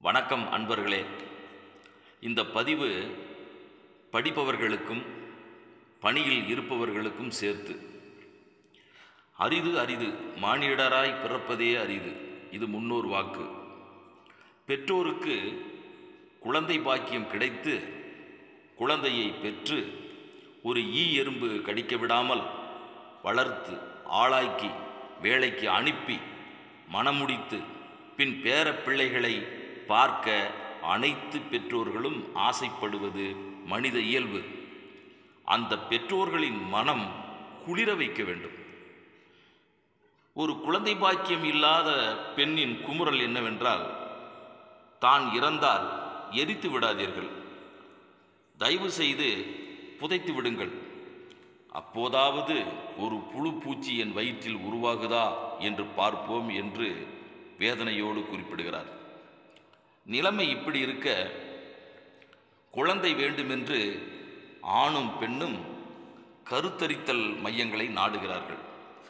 வணக்கம் அன்பர்களே இந்த பதிவு படிப்பவர்களுக்கும் பணியில் இருப்பவர்களுக்கும் சேர்த்து அரிது அரிது மானிடராய் பிறப்பதே அரிது இது முன்னோர் வாக்கு பெற்றோருக்கு குழந்தை பாக்கியம் கிடைத்து குழந்தையை பெற்று ஒரு ஈ எறும்பு கடிக்க விடாமல் வளர்த்து ஆளாக்கி வேலைக்கு அனுப்பி மணமுடித்து பின் பேர பிள்ளைகளை பார்க்க அனைத்து பெற்றோர்களும் ஆசைப்படுவது மனித இயல்பு அந்த பெற்றோர்களின் மனம் குளிர வைக்க வேண்டும் ஒரு குழந்தை பாக்கியம் இல்லாத பெண்ணின் குமுறல் என்னவென்றால் தான் இறந்தால் எரித்து விடாதீர்கள் தயவு செய்து புதைத்து விடுங்கள் அப்போதாவது ஒரு புழு பூச்சி என் வயிற்றில் உருவாகுதா என்று பார்ப்போம் என்று வேதனையோடு குறிப்பிடுகிறார் நிலைமை இப்படி இருக்க குழந்தை வேண்டுமென்று ஆணும் பெண்ணும் கருத்தரித்தல் மையங்களை நாடுகிறார்கள்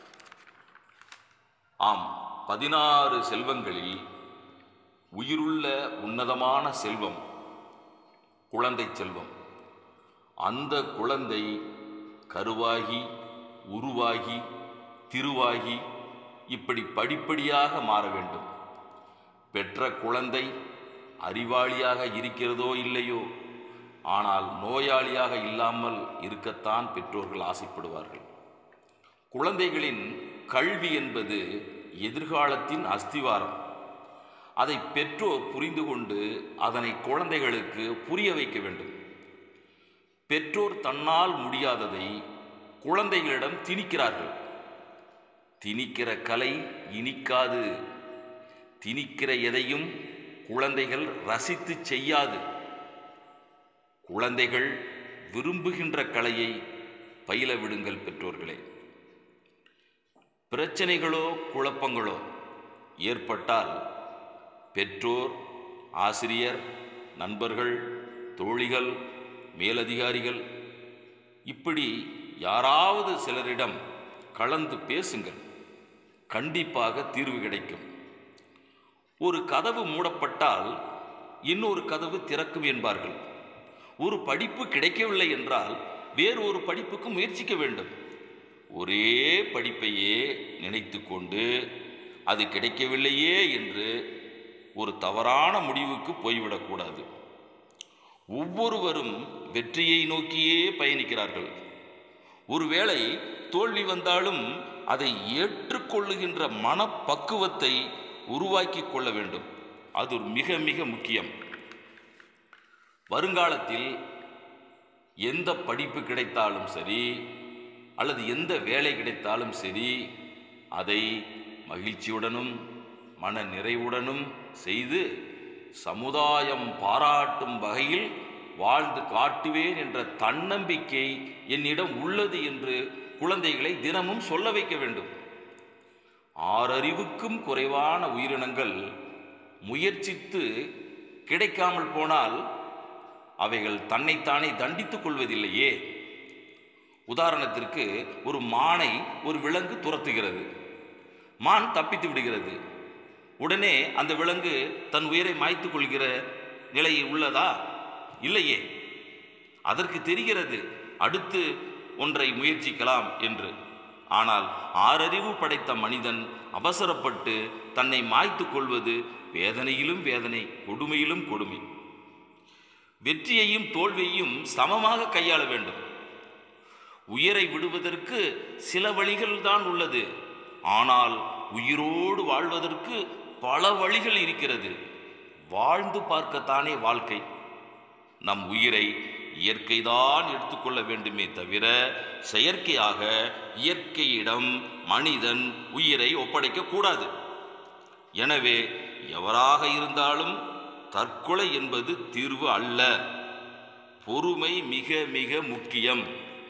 ஆம் பதினாறு செல்வங்களில் உயிருள்ள உன்னதமான செல்வம் குழந்தை செல்வம் அந்த குழந்தை கருவாகி உருவாகி திருவாகி இப்படி படிப்படியாக மாற வேண்டும் பெற்ற குழந்தை அறிவாளியாக இருக்கிறதோ இல்லையோ ஆனால் நோயாளியாக இல்லாமல் இருக்கத்தான் பெற்றோர்கள் ஆசைப்படுவார்கள் குழந்தைகளின் கல்வி என்பது எதிர்காலத்தின் அஸ்திவாரம் அதை பெற்றோர் புரிந்து கொண்டு அதனை குழந்தைகளுக்கு புரிய வைக்க வேண்டும் பெற்றோர் தன்னால் முடியாததை குழந்தைகளிடம் திணிக்கிறார்கள் திணிக்கிற கலை இனிக்காது திணிக்கிற எதையும் குழந்தைகள் ரசித்து செய்யாது குழந்தைகள் விரும்புகின்ற கலையை பயில விடுங்கள் பெற்றோர்களே பிரச்சனைகளோ குழப்பங்களோ ஏற்பட்டால் பெற்றோர் ஆசிரியர் நண்பர்கள் தோழிகள் மேலதிகாரிகள் இப்படி யாராவது சிலரிடம் கலந்து பேசுங்கள் கண்டிப்பாக தீர்வு கிடைக்கும் ஒரு கதவு மூடப்பட்டால் இன்னொரு கதவு திறக்கும் என்பார்கள் ஒரு படிப்பு கிடைக்கவில்லை என்றால் வேறு ஒரு படிப்புக்கு முயற்சிக்க வேண்டும் ஒரே படிப்பையே நினைத்து கொண்டு அது கிடைக்கவில்லையே என்று ஒரு தவறான முடிவுக்கு போய்விடக்கூடாது ஒவ்வொருவரும் வெற்றியை நோக்கியே பயணிக்கிறார்கள் ஒருவேளை தோல்வி வந்தாலும் அதை ஏற்றுக்கொள்ளுகின்ற மனப்பக்குவத்தை உருவாக்கி கொள்ள வேண்டும் அது ஒரு மிக மிக முக்கியம் வருங்காலத்தில் எந்த படிப்பு கிடைத்தாலும் சரி அல்லது எந்த வேலை கிடைத்தாலும் சரி அதை மகிழ்ச்சியுடனும் மன நிறைவுடனும் செய்து சமுதாயம் பாராட்டும் வகையில் வாழ்ந்து காட்டுவேன் என்ற தன்னம்பிக்கை என்னிடம் உள்ளது என்று குழந்தைகளை தினமும் சொல்ல வைக்க வேண்டும் ஆறறிவுக்கும் குறைவான உயிரினங்கள் முயற்சித்து கிடைக்காமல் போனால் அவைகள் தன்னைத்தானே தண்டித்துக் கொள்வதில்லையே உதாரணத்திற்கு ஒரு மானை ஒரு விலங்கு துரத்துகிறது மான் தப்பித்து விடுகிறது உடனே அந்த விலங்கு தன் உயிரை மாய்த்து கொள்கிற நிலை உள்ளதா இல்லையே அதற்கு தெரிகிறது அடுத்து ஒன்றை முயற்சிக்கலாம் என்று ஆனால் ஆறறிவு படைத்த மனிதன் அவசரப்பட்டு தன்னை மாய்த்து கொள்வது வேதனையிலும் வேதனை கொடுமையிலும் கொடுமை வெற்றியையும் தோல்வியையும் சமமாக கையாள வேண்டும் உயிரை விடுவதற்கு சில வழிகள் தான் உள்ளது ஆனால் உயிரோடு வாழ்வதற்கு பல வழிகள் இருக்கிறது வாழ்ந்து பார்க்கத்தானே வாழ்க்கை நம் உயிரை இயற்கைதான் எடுத்துக்கொள்ள வேண்டுமே தவிர செயற்கையாக இயற்கையிடம் மனிதன் உயிரை ஒப்படைக்க கூடாது எனவே எவராக இருந்தாலும் தற்கொலை என்பது தீர்வு அல்ல பொறுமை மிக மிக முக்கியம்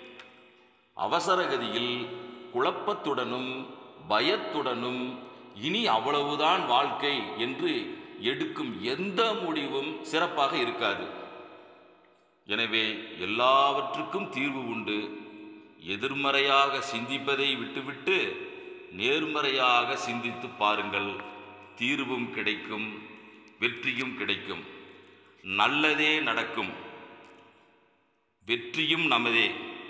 அவசரகதியில் குழப்பத்துடனும் பயத்துடனும் இனி அவ்வளவுதான் வாழ்க்கை என்று எடுக்கும் எந்த முடிவும் சிறப்பாக இருக்காது எனவே எல்லாவற்றுக்கும் தீர்வு உண்டு எதிர்மறையாக சிந்திப்பதை விட்டுவிட்டு நேர்மறையாக சிந்தித்து பாருங்கள் தீர்வும் கிடைக்கும் வெற்றியும் கிடைக்கும் நல்லதே நடக்கும் வெற்றியும் நமதே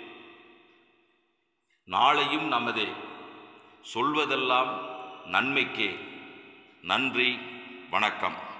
நாளையும் நமதே சொல்வதெல்லாம் நன்மைக்கே நன்றி வணக்கம்